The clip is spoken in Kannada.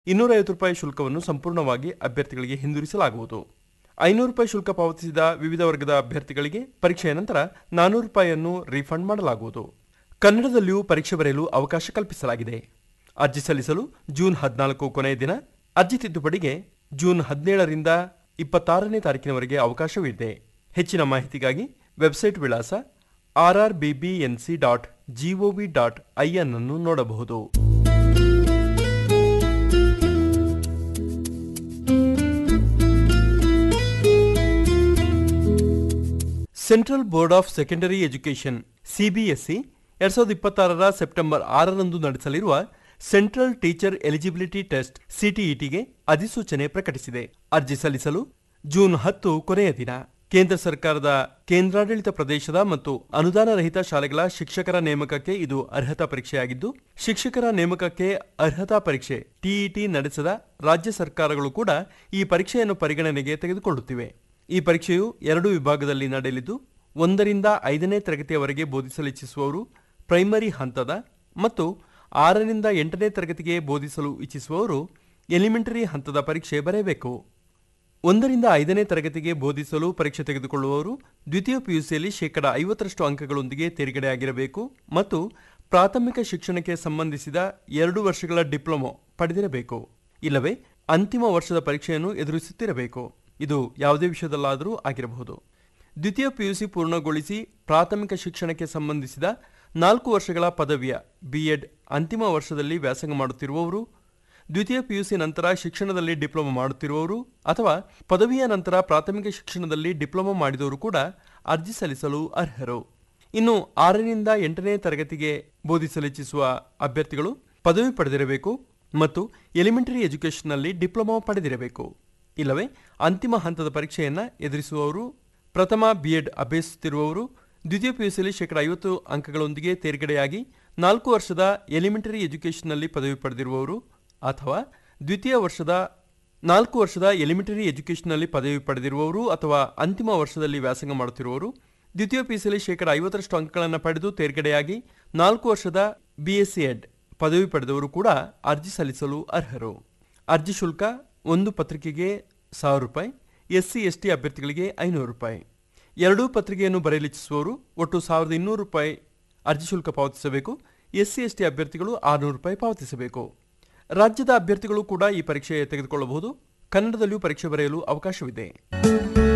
ಇನ್ನೂರೈವತ್ತು ರೂಪಾಯಿ ಶುಲ್ಕವನ್ನು ಸಂಪೂರ್ಣವಾಗಿ ಅಭ್ಯರ್ಥಿಗಳಿಗೆ ಹಿಂದಿರಿಸಲಾಗುವುದು ಐನೂರು ರೂಪಾಯಿ ಶುಲ್ಕ ಪಾವತಿಸಿದ ವಿವಿಧ ವರ್ಗದ ಅಭ್ಯರ್ಥಿಗಳಿಗೆ ಪರೀಕ್ಷೆಯ ನಂತರ ನಾನ್ನೂರು ರೂಪಾಯಿಯನ್ನು ರೀಫಂಡ್ ಮಾಡಲಾಗುವುದು ಕನ್ನಡದಲ್ಲಿಯೂ ಪರೀಕ್ಷೆ ಬರೆಯಲು ಅವಕಾಶ ಕಲ್ಪಿಸಲಾಗಿದೆ ಅರ್ಜಿ ಸಲ್ಲಿಸಲು ಜೂನ್ ಹದಿನಾಲ್ಕು ಕೊನೆಯ ದಿನ ಅರ್ಜಿ ತಿದ್ದುಪಡಿಗೆ ಜೂನ್ ಹದಿನೇಳರಿಂದ ಇಪ್ಪತ್ತಾರನೇ ತಾರೀಕಿನವರೆಗೆ ಅವಕಾಶವಿದೆ ಹೆಚ್ಚಿನ ಮಾಹಿತಿಗಾಗಿ ವೆಬ್ಸೈಟ್ ವಿಳಾಸ RRBBNC dot gov dot in ಅನ್ನು ನೋಡಬಹುದು central board of secondary education CBSE ಎರಡ್ ಸಾವಿರದ ಇಪ್ಪತ್ತಾರರ ಸೆಪ್ಟೆಂಬರ್ ಆರರಂದು ನಡೆಸಲಿರುವ ಸೆಂಟ್ರಲ್ ಟೀಚರ್ ಎಲಿಜಿಬಿಲಿಟಿ ಟೆಸ್ಟ್ ಸಿಟಿಇಟಿಗೆ ಅಧಿಸೂಚನೆ ಪ್ರಕಟಿಸಿದೆ ಅರ್ಜಿ ಸಲ್ಲಿಸಲು ಜೂನ್ ಹತ್ತು ಕೊನೆಯ ದಿನ ಕೇಂದ್ರ ಸರ್ಕಾರದ ಕೇಂದ್ರಾಡಳಿತ ಪ್ರದೇಶದ ಮತ್ತು ಅನುದಾನ ರಹಿತ ಶಾಲೆಗಳ ಶಿಕ್ಷಕರ ನೇಮಕಕ್ಕೆ ಇದು ಅರ್ಹತಾ ಪರೀಕ್ಷೆಯಾಗಿದ್ದು ಶಿಕ್ಷಕರ ನೇಮಕಕ್ಕೆ ಅರ್ಹತಾ ಪರೀಕ್ಷೆ ಟಿಇಟಿ ನಡೆಸದ ರಾಜ್ಯ ಸರ್ಕಾರಗಳು ಕೂಡ ಈ ಪರೀಕ್ಷೆಯನ್ನು ಪರಿಗಣನೆಗೆ ತೆಗೆದುಕೊಳ್ಳುತ್ತಿವೆ ಈ ಪರೀಕ್ಷೆಯು ಎರಡು ವಿಭಾಗದಲ್ಲಿ ನಡೆಯಲಿದ್ದು ಒಂದರಿಂದ ಐದನೇ ತರಗತಿಯವರೆಗೆ ಬೋಧಿಸಲು ಪ್ರೈಮರಿ ಹಂತದ ಮತ್ತು ಆರರಿಂದ ಎಂಟನೇ ತರಗತಿಗೆ ಬೋಧಿಸಲು ಇಚ್ಛಿಸುವವರು ಎಲಿಮೆಂಟರಿ ಹಂತದ ಪರೀಕ್ಷೆ ಬರೆಯಬೇಕು ಒಂದರಿಂದ ಐದನೇ ತರಗತಿಗೆ ಬೋಧಿಸಲು ಪರೀಕ್ಷೆ ತೆಗೆದುಕೊಳ್ಳುವವರು ದ್ವಿತೀಯ ಪಿಯುಸಿಯಲ್ಲಿ ಶೇಕಡ ಐವತ್ತರಷ್ಟು ಅಂಕಗಳೊಂದಿಗೆ ತೇರ್ಗಡೆಯಾಗಿರಬೇಕು ಮತ್ತು ಪ್ರಾಥಮಿಕ ಶಿಕ್ಷಣಕ್ಕೆ ಸಂಬಂಧಿಸಿದ ಎರಡು ವರ್ಷಗಳ ಡಿಪ್ಲೊಮೊ ಪಡೆದಿರಬೇಕು ಇಲ್ಲವೇ ಅಂತಿಮ ವರ್ಷದ ಪರೀಕ್ಷೆಯನ್ನು ಎದುರಿಸುತ್ತಿರಬೇಕು ಇದು ಯಾವುದೇ ವಿಷಯದಲ್ಲಾದರೂ ಆಗಿರಬಹುದು ದ್ವಿತೀಯ ಪಿಯುಸಿ ಪೂರ್ಣಗೊಳಿಸಿ ಪ್ರಾಥಮಿಕ ಶಿಕ್ಷಣಕ್ಕೆ ಸಂಬಂಧಿಸಿದ ನಾಲ್ಕು ವರ್ಷಗಳ ಪದವಿಯ ಬಿಎಡ್ ಅಂತಿಮ ವರ್ಷದಲ್ಲಿ ವ್ಯಾಸಂಗ ಮಾಡುತ್ತಿರುವವರು ದ್ವಿತೀಯ ಪಿಯುಸಿ ನಂತರ ಶಿಕ್ಷಣದಲ್ಲಿ ಡಿಪ್ಲೊಮಾ ಮಾಡುತ್ತಿರುವವರು ಅಥವಾ ಪದವಿಯ ನಂತರ ಪ್ರಾಥಮಿಕ ಶಿಕ್ಷಣದಲ್ಲಿ ಡಿಪ್ಲೊಮಾ ಮಾಡಿದವರು ಕೂಡ ಅರ್ಜಿ ಸಲ್ಲಿಸಲು ಅರ್ಹರು ಇನ್ನು ಆರರಿಂದ ಎಂಟನೇ ತರಗತಿಗೆ ಬೋಧಿಸಲಿಚ್ಛಿಸುವ ಅಭ್ಯರ್ಥಿಗಳು ಪದವಿ ಪಡೆದಿರಬೇಕು ಮತ್ತು ಎಲಿಮೆಂಟರಿ ಎಜುಕೇಷನ್ನಲ್ಲಿ ಡಿಪ್ಲೊಮಾ ಪಡೆದಿರಬೇಕು ಇಲ್ಲವೇ ಅಂತಿಮ ಹಂತದ ಪರೀಕ್ಷೆಯನ್ನು ಎದುರಿಸುವವರು ಪ್ರಥಮ ಬಿಎಡ್ ಅಭ್ಯಸಿಸುತ್ತಿರುವವರು ದ್ವಿತೀಯ ಪಿಯುಸಿಯಲ್ಲಿ ಶೇಕಡ ಐವತ್ತು ಅಂಕಗಳೊಂದಿಗೆ ತೇರ್ಗಡೆಯಾಗಿ ನಾಲ್ಕು ವರ್ಷದ ಎಲಿಮೆಂಟರಿ ಎಜುಕೇಷನ್ನಲ್ಲಿ ಪದವಿ ಪಡೆದಿರುವವರು ಅಥವಾ ದ್ವಿತೀಯ ವರ್ಷದ ನಾಲ್ಕು ವರ್ಷದ ಎಲಿಮೆಂಟರಿ ಎಜುಕೇಷನ್ನಲ್ಲಿ ಪದವಿ ಪಡೆದಿರುವವರು ಅಥವಾ ಅಂತಿಮ ವರ್ಷದಲ್ಲಿ ವ್ಯಾಸಂಗ ಮಾಡುತ್ತಿರುವವರು ದ್ವಿತೀಯ ಪಿಯುಸಿಯಲ್ಲಿ ಶೇಕಡ ಐವತ್ತರಷ್ಟು ಅಂಕಗಳನ್ನು ಪಡೆದು ತೇರ್ಗಡೆಯಾಗಿ ನಾಲ್ಕು ವರ್ಷದ ಬಿಎಸ್ಸಿ ಎಡ್ ಪದವಿ ಪಡೆದವರು ಕೂಡ ಅರ್ಜಿ ಸಲ್ಲಿಸಲು ಅರ್ಹರು ಅರ್ಜಿ ಶುಲ್ಕ ಒಂದು ಪತ್ರಿಕೆಗೆ ಸಾವಿರ ರೂಪಾಯಿ ಎಸ್ಸಿ ಎಸ್ಟಿ ಅಭ್ಯರ್ಥಿಗಳಿಗೆ ಐನೂರು ರೂಪಾಯಿ ಎರಡೂ ಪತ್ರಿಕೆಯನ್ನು ಬರೆಯಲಿಚ್ಛಿಸುವವರು ಒಟ್ಟು ಸಾವಿರದ ಇನ್ನೂರು ರೂಪಾಯಿ ಅರ್ಜಿ ಶುಲ್ಕ ಪಾವತಿಸಬೇಕು ಎಸ್ಸಿ ಎಸ್ಟಿ ಅಭ್ಯರ್ಥಿಗಳು ಆರುನೂರು ರೂಪಾಯಿ ಪಾವತಿಸಬೇಕು ರಾಜ್ಯದ ಅಭ್ಯರ್ಥಿಗಳು ಕೂಡ ಈ ಪರೀಕ್ಷೆ ತೆಗೆದುಕೊಳ್ಳಬಹುದು ಕನ್ನಡದಲ್ಲಿಯೂ ಪರೀಕ್ಷೆ ಬರೆಯಲು ಅವಕಾಶವಿದೆ